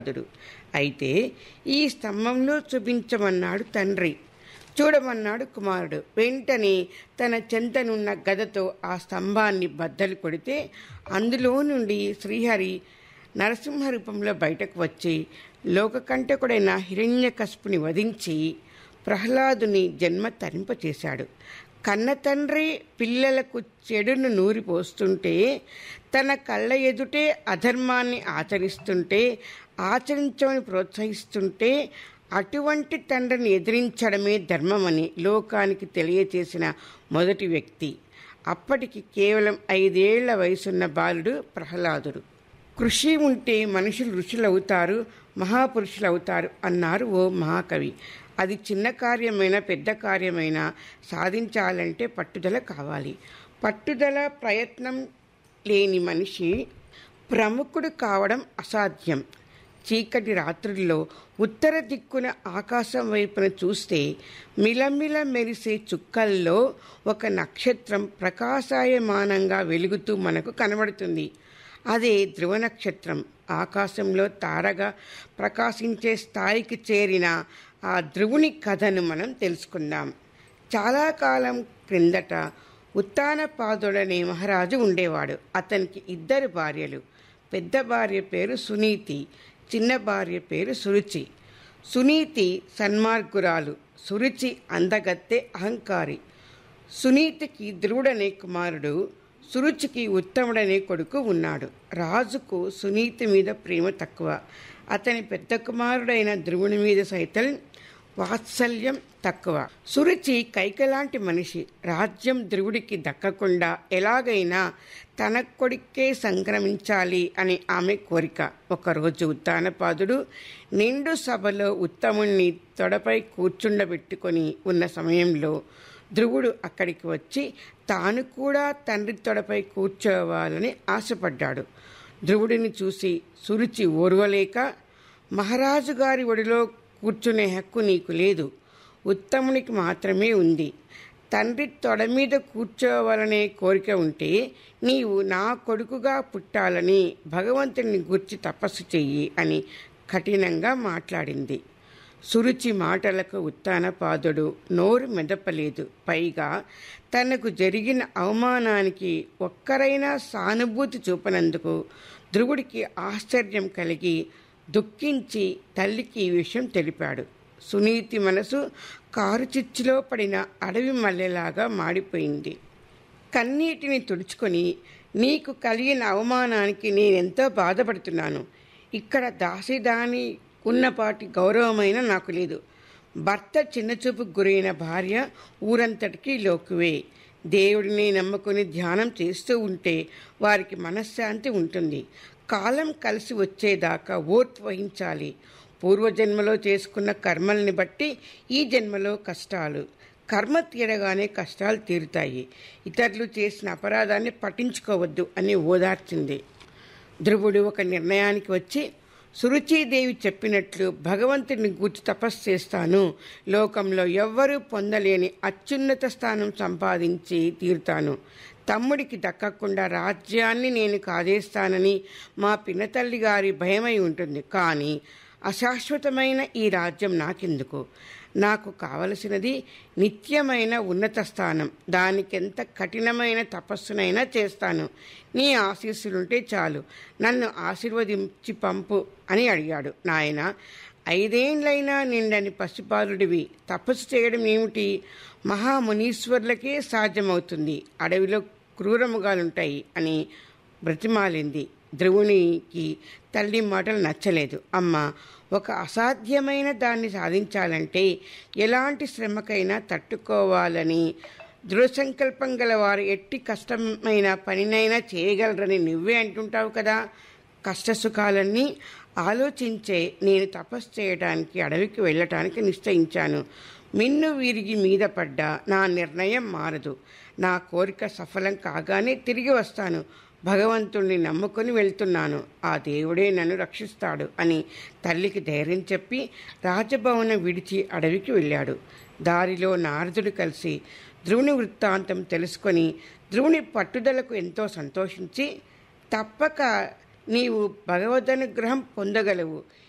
దుడు. అయితే ఈ స్తంభంలో చూపించమన్నాడు తండ్రి చూడమన్నాడు కుమారుడు వెంటనే తన చెంతనున్న గదతో ఆ స్తంభాన్ని బద్దలు కొడితే అందులో నుండి శ్రీహరి నరసింహ రూపంలో బయటకు వచ్చి లోకకంటకుడైన హిరణ్యకశపుని వధించి ప్రహ్లాదుని జన్మ తరింపచేశాడు కన్న తండ్రి పిల్లలకు చెడును నూరిపోస్తుంటే తన కళ్ళ ఎదుటే అధర్మాన్ని ఆచరిస్తుంటే ఆచరించమని ప్రోత్సహిస్తుంటే అటువంటి తండ్రిని ఎదిరించడమే ధర్మమని లోకానికి తెలియచేసిన మొదటి వ్యక్తి అప్పటికి కేవలం ఐదేళ్ల వయసున్న బాలుడు ప్రహ్లాదుడు కృషి ఉంటే మనుషులు ఋషులవుతారు మహాపురుషులవుతారు అన్నారు ఓ మహాకవి అది చిన్న కార్యమైన పెద్ద కార్యమైన సాధించాలంటే పట్టుదల కావాలి పట్టుదల ప్రయత్నం లేని మనిషి ప్రముఖుడు కావడం అసాధ్యం చీకటి రాత్రుల్లో ఉత్తర దిక్కున ఆకాశం వైపున చూస్తే మిలమిల మెరిసే చుక్కల్లో ఒక నక్షత్రం ప్రకాశాయమానంగా వెలుగుతూ మనకు కనబడుతుంది అదే ధ్రువ నక్షత్రం ఆకాశంలో తారగా ప్రకాశించే స్థాయికి చేరిన ఆ ధ్రువుని కథను మనం తెలుసుకుందాం చాలా కాలం క్రిందట ఉత్తానపాదుడనే మహారాజు ఉండేవాడు అతనికి ఇద్దరు భార్యలు పెద్ద భార్య పేరు సునీతి చిన్న భార్య పేరు సురుచి సునీతి సన్మార్గురాలు సురుచి అందగత్తె అహంకారి సునీతికి ధ్రువుడనే కుమారుడు సురుచికి ఉత్తముడనే కొడుకు ఉన్నాడు రాజుకు సునీతి మీద ప్రేమ తక్కువ అతని పెద్ద కుమారుడైన ధ్రువుని మీద సైతం వాత్సల్యం తక్కువ సురుచి కైకలాంటి మనిషి రాజ్యం ధ్రువుడికి దక్కకుండా ఎలాగైనా తన కొడుకే సంక్రమించాలి అని ఆమె కోరిక ఒకరోజు ఉత్తానపాదుడు నిండు సభలో ఉత్తముణ్ణి తొడపై కూర్చుండబెట్టుకొని ఉన్న సమయంలో ధ్రువుడు అక్కడికి వచ్చి తాను కూడా తండ్రి తొడపై కూర్చోవాలని ఆశపడ్డాడు ధ్రువుడిని చూసి సురుచి ఓర్వలేక మహారాజు గారి ఒడిలో కూర్చునే హక్కు నీకు లేదు ఉత్తమునికి మాత్రమే ఉంది తండ్రి తొడ మీద కూర్చోవాలనే కోరిక ఉంటే నీవు నా కొడుకుగా పుట్టాలని భగవంతుని గుర్చి తపస్సు చెయ్యి అని కఠినంగా మాట్లాడింది సురుచి మాటలకు ఉత్తానపాదుడు నోరు మెదపలేదు పైగా తనకు జరిగిన అవమానానికి ఒక్కరైనా సానుభూతి చూపనందుకు ధ్రువుడికి ఆశ్చర్యం కలిగి దుఃఖించి తల్లికి ఈ విషయం తెలిపాడు సునీతి మనసు కారు చిచ్చులో పడిన అడవి మల్లెలాగా మాడిపోయింది కన్నీటిని తుడుచుకొని నీకు కలిగిన అవమానానికి నేనెంతో బాధపడుతున్నాను ఇక్కడ దాసిదాని ఉన్నపాటి గౌరవమైన నాకు లేదు భర్త చిన్నచూపుకు గురైన భార్య ఊరంతటికీ లోకువే దేవుడిని నమ్ముకుని ధ్యానం చేస్తూ ఉంటే వారికి మనశ్శాంతి ఉంటుంది కాలం కలిసి వచ్చేదాకా ఓర్పు వహించాలి పూర్వజన్మలో చేసుకున్న కర్మల్ని బట్టి ఈ జన్మలో కష్టాలు కర్మ తీరగానే కష్టాలు తీరుతాయి ఇతరులు చేసిన అపరాధాన్ని పట్టించుకోవద్దు అని ఓదార్చింది ధ్రువుడు ఒక నిర్ణయానికి వచ్చి సురుచీదేవి చెప్పినట్లు భగవంతుని గూర్చి తపస్సు చేస్తాను లోకంలో ఎవ్వరూ పొందలేని అత్యున్నత స్థానం సంపాదించి తీరుతాను తమ్ముడికి దక్కకుండా రాజ్యాన్ని నేను కాదేస్తానని మా పినతల్లి గారి భయమై ఉంటుంది కానీ అశాశ్వతమైన ఈ రాజ్యం నాకెందుకు నాకు కావలసినది నిత్యమైన ఉన్నత స్థానం దానికెంత కఠినమైన తపస్సునైనా చేస్తాను నీ ఆశీస్సులుంటే చాలు నన్ను ఆశీర్వదించి పంపు అని అడిగాడు నాయన ఐదేండ్లైనా నిండని పసిపాలుడివి తపస్సు చేయడం ఏమిటి మహామునీశ్వర్లకే సాధ్యమవుతుంది అడవిలో క్రూరముగాలుంటాయి అని బ్రతిమాలింది ధ్రువునికి తల్లి మాటలు నచ్చలేదు అమ్మ ఒక అసాధ్యమైన దాన్ని సాధించాలంటే ఎలాంటి శ్రమకైనా తట్టుకోవాలని దృఢసంకల్పం గల వారు ఎట్టి కష్టమైన పనినైనా చేయగలరని నువ్వే అంటుంటావు కదా కష్టసుఖాలన్నీ ఆలోచించే నేను తపస్సు చేయడానికి అడవికి వెళ్ళటానికి నిశ్చయించాను మిన్ను వీరిగి మీద పడ్డా నా నిర్ణయం మారదు నా కోరిక సఫలం కాగానే తిరిగి వస్తాను భగవంతుణ్ణి నమ్ముకొని వెళ్తున్నాను ఆ దేవుడే నన్ను రక్షిస్తాడు అని తల్లికి ధైర్యం చెప్పి రాజభవనం విడిచి అడవికి వెళ్ళాడు దారిలో నారదుడు కలిసి ధ్రువుని వృత్తాంతం తెలుసుకొని ధ్రువుని పట్టుదలకు ఎంతో సంతోషించి తప్పక నీవు భగవదనుగ్రహం పొందగలవు